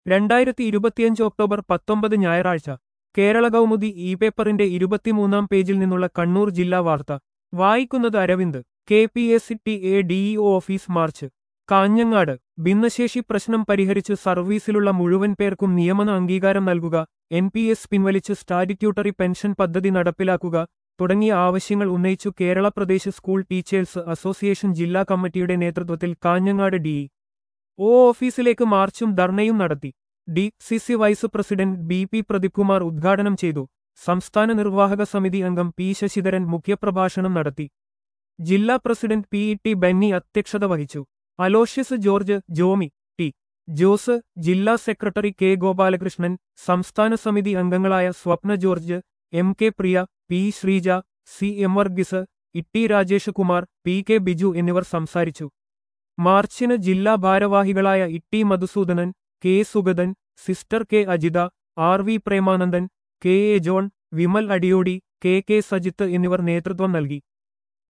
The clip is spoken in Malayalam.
രണ്ടായിരത്തി ഇരുപത്തിയഞ്ച് ഒക്ടോബർ പത്തൊമ്പത് ഞായറാഴ്ച കേരള കൗമുദി ഇ പേപ്പറിന്റെ ഇരുപത്തിമൂന്നാം പേജിൽ നിന്നുള്ള കണ്ണൂർ ജില്ലാ വാർത്ത വായിക്കുന്നത് Aravind K P S T A DEO office march Kanhangad ഭിന്നശേഷി പ്രശ്നം പരിഹരിച്ച് സർവീസിലുള്ള മുഴുവൻ പേർക്കും നിയമന അംഗീകാരം നൽകുക എൻ പി എസ് പിൻവലിച്ച് സ്റ്റാറ്റ്യൂട്ടറി പെൻഷൻ പദ്ധതി നടപ്പിലാക്കുക തുടങ്ങിയ ആവശ്യങ്ങൾ ഉന്നയിച്ചു Kerala Pradesh school teachers association ജില്ലാ കമ്മിറ്റിയുടെ നേതൃത്വത്തിൽ കാഞ്ഞങ്ങാട് ഡി ഒ ഓഫീസിലേക്ക് മാർച്ചും ധർണയും നടത്തി D C C vice president B P Pradeepkumar ഉദ്ഘാടനം ചെയ്തു സംസ്ഥാന നിർവാഹക സമിതി അംഗം പി ശശിധരൻ മുഖ്യപ്രഭാഷണം നടത്തി ജില്ലാ president P E T Benny അധ്യക്ഷത വഹിച്ചു Aloysius George Jomy T Jose ജില്ലാ സെക്രട്ടറി കെ ഗോപാലകൃഷ്ണൻ സംസ്ഥാന സമിതി അംഗങ്ങളായ Swapna George M K Priya P Sreeja C M Varghese Itty Rajesh Kumar P K Biju എന്നിവർ സംസാരിച്ചു മാർച്ചിന് ജില്ലാ ഭാരവാഹികളായ Itty Madhusudanan K Sugathan sister K Ajitha R V Premanandan K A John Vimal Adiyodi K K Sajith എന്നിവർ നേതൃത്വം നൽകി